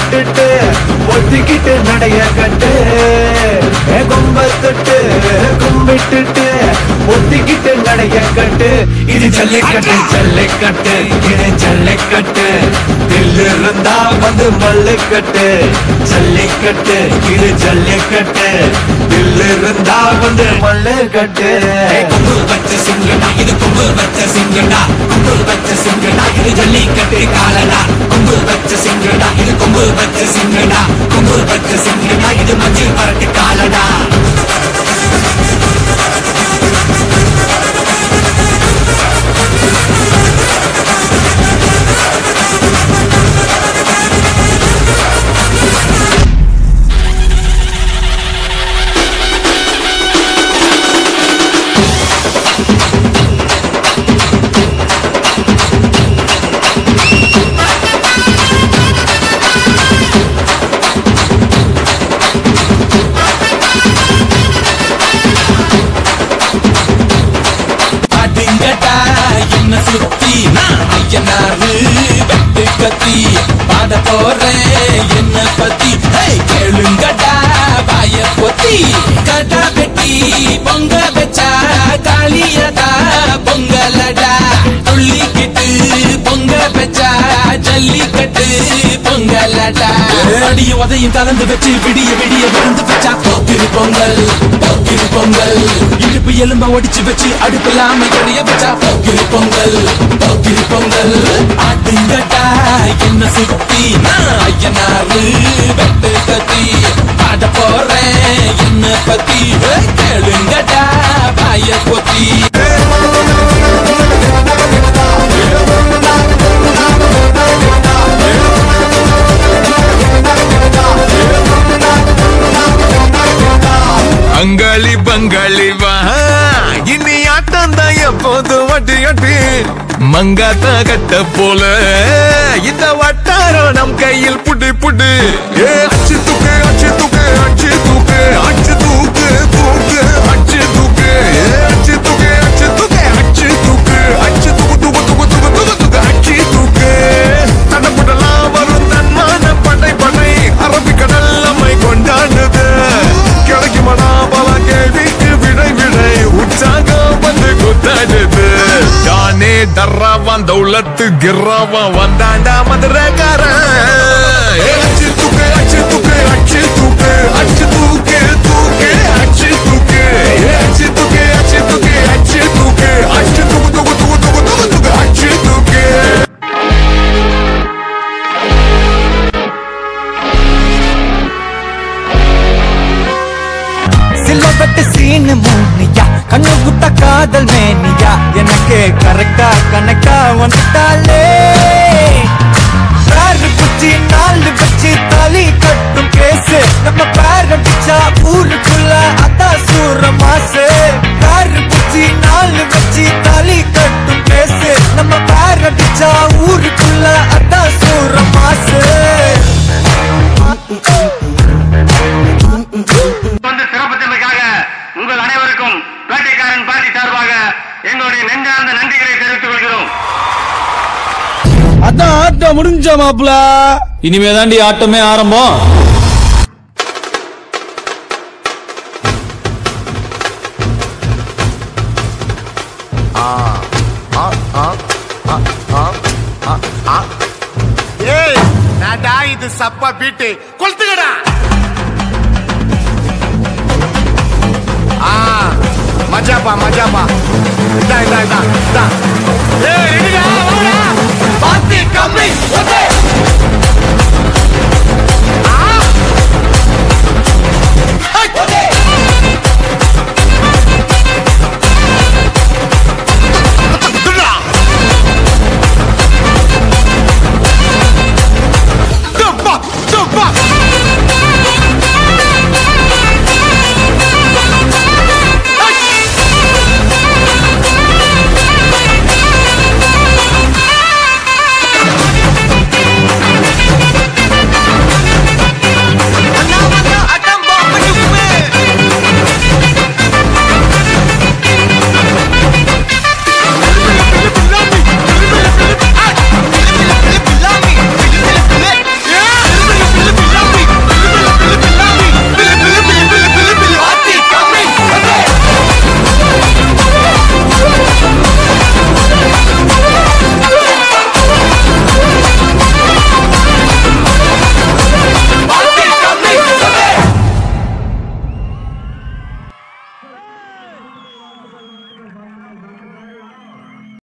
கும்பிட்டுட்டு ஒத்திக்கிட்டு நடைய கட்டு ஏ கொம்ப தொட்டு கும்பிட்டுட்டு ஒத்திக்கிட்டு நடைய கட்டு இது ஜல்லிக்கட்டு ஜல்லிக்கட்டு இது ஜல்லிக்கட்டு தில்லு இருந்தா வந்து மல்லுக்கட்டு ஜல்லிக்கட்டு இது ஜல்லிக்கட்டு தில்லு இருந்தா வந்து மல்லுக்கட்டு கொம்பு வச்ச சிங்கடா இது கொம்பு வச்ச சிங்கடா கொம்பு வச்ச சிங்கடா இது ஜல்லிக்கட்டு காலடா கொம்பு வச்ச சிங்கடா இது கொம்பு வச்ச சிங்கடா கொம்பு வச்ச சிங்கடா இது மஞ்சள் பரட்டு காலடா பாட்டுங்கடா என்ன சுத்தி நான் ஐயனாரு வெட்டு கத்தி பாட போறேன் என்ன பத்தி ஹேய், கேளுங்கடா வாய பொத்தி கடா வெட்டி பொங்க வச்சா காளியதா பொங்கலடா துள்ளிக்கிட்டு பொங்க வச்சா ஜல்லிக்கட்டு பொங்கலடா அடிய உதையும் கலந்து வச்சு விடிய விடிய விழுந்து வச்சா போக்கிரி பொங்கல் போக்கிரி பொங்கல் இடுப்பு எலும்ப ஒடிச்சு வச்சு அடுப்பில்லாம எடைய வச்சா போக்கிரி பொங்கல் போக்கிரி பொங்கல் ஆட்டுங்கட்டா என்ன சுத்தி நான் ஐயனாரு வெட்டு கத்தி பாட போறேன் என்ன பத்தி ஏய், கேளுங்கடா வாய பொத்தி அங்காளி பங்காளி வா இனி ஆட்டம் தான் எப்போது வட்டி கட்டி மங்காத்த கட்ட போல இந்த வட்டாரம் நம் கையில் புடி புடி ஏ அச்சு தூக்கு அச்சு தூக்கு அச்சு தூக்கு அச்சு தூக்கு தூக்கு அச்சு தூக்கு ஏ அச்சு தூக்கு அச்சு தூக்கு அச்சு தூக்கு அச்சு தூக்கு தூக்கு தூக்கு தூக்கு தூக்கு தூக்கு அச்சு தூக்கு தடப்படலாம் வரும் தன்மான படை படை அரபிக்கடல் நம்மை கொண்டாடுது கிடைக்குமடா பல கேள்விக்கு விடை விடை உற்சாகம் வந்து குத்தாடுது தானே தர்றாவான் தௌலத்து கிர்றாவான் வந்தாண்டா மதுரக்காரன் ஏ, அச்சு தூக்கு அச்சு தூக்கு அச்சு தூக்கு அச்சு தூக்கு தூக்கு அச்சு தூக்கு ஏ, அச்சு தூக்கு அச்சு தூக்கு அச்சு தூக்கு அச்சு தூக்கு தூக்கு தூக்கு தூக்கு தூக்கு தூக்கு அச்சு தூக்கு சிலபட்டு சீனு மூனியா கண்ணு குட்ட காதல் மேனியா எனக்கு கரெக்டா கணக்கா வந்துட்டாலே பேரு குச்சி நாலு வச்சு தாலி கட்டும் கேசு நம்ம பேர பிச்சா ஊருக்குள்ள அதான் சூர மாசு பேரு குச்சி நாலு வச்சு தாலி கட்டும் கேசு நம்ம பேர பிச்சா ஊருக்குள்ள அதான் சூர மாசு வந்து சிறப்பித்தமைக்காக உங்கள் அனைவருக்கும் வேட்டைக்காரன் பாட்டி சார்பாக எங்களுடைய நெஞ்சார்ந்த நன்றிகளை தெரிவித்துக் கொள்கிறோம் அதான் ஆட்டம் முடிஞ்ச மாப்ள இனிமே தாண்டி ஆட்டமே ஆரம்பம் ஏய் நாடா இது சப்பா பீட்டு கொளுத்துக்கடா ஆ மஜாப்பா மஜாப்பா இதா இதா இதா இதா